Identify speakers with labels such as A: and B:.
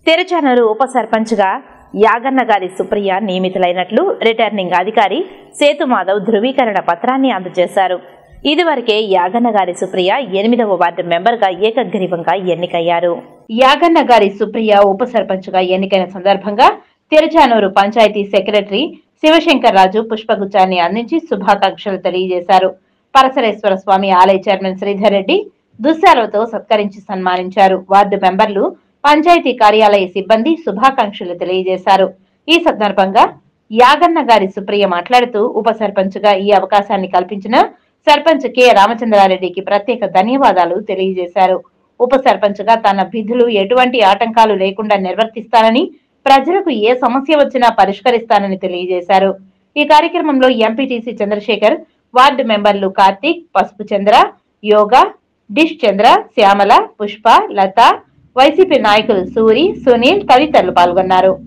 A: తెరచానూరు ఉప సర్పంచ్గా యాగన్న గారి సుప్రియ నియమితులైనట్లు రిటర్నింగ్ అధికారి సేతు మాధవ్ ధృవీకరణ పత్రాన్ని అందజేశారు ఇదివరకే యాగన్న గారి సుప్రియ ఎనిమిదవ వార్డు మెంబర్గా ఏకగ్రీవంగా ఎన్నికయ్యారు యాగన్న గారి సుప్రియ ఉప సర్పంచ్గా ఎన్నికైన సందర్భంగా తెరచానూరు పంచాయతీ సెక్రటరీ శివశంకర్ రాజు పుష్పగుచ్చాన్ని అందించి శుభాకాంక్షలు తెలియజేశారు పరసరేశ్వర స్వామి ఆలయ చైర్మన్ శ్రీధర్ రెడ్డి దుశ్శాలతో సత్కరించి సన్మానించారు వార్డు మెంబర్లు పంచాయతీ కార్యాలయ సిబ్బంది శుభాకాంక్షలు తెలియజేశారు ఈ సందర్భంగా యాగన్న గారి సుప్రియ మాట్లాడుతూ ఉప సర్పంచ్ గా ఈ అవకాశాన్ని కల్పించిన సర్పంచ్ కె రామచంద్రారెడ్డికి ప్రత్యేక ధన్యవాదాలు తెలియజేశారు ఉప సర్పంచ్ గా తన విధులు ఎటువంటి ఆటంకాలు లేకుండా నిర్వర్తిస్తానని ప్రజలకు ఏ సమస్య వచ్చినా పరిష్కరిస్తానని తెలియజేశారు ఈ కార్యక్రమంలో ఎంపీటీసీ చంద్రశేఖర్ వార్డు మెంబర్లు కార్తీక్ పసుపు చంద్ర యోగా డిష్ చంద్ర శ్యామల పుష్ప లత వైసీపీ నాయకులు సూరి సునీల్ తదితరులు పాల్గొన్నారు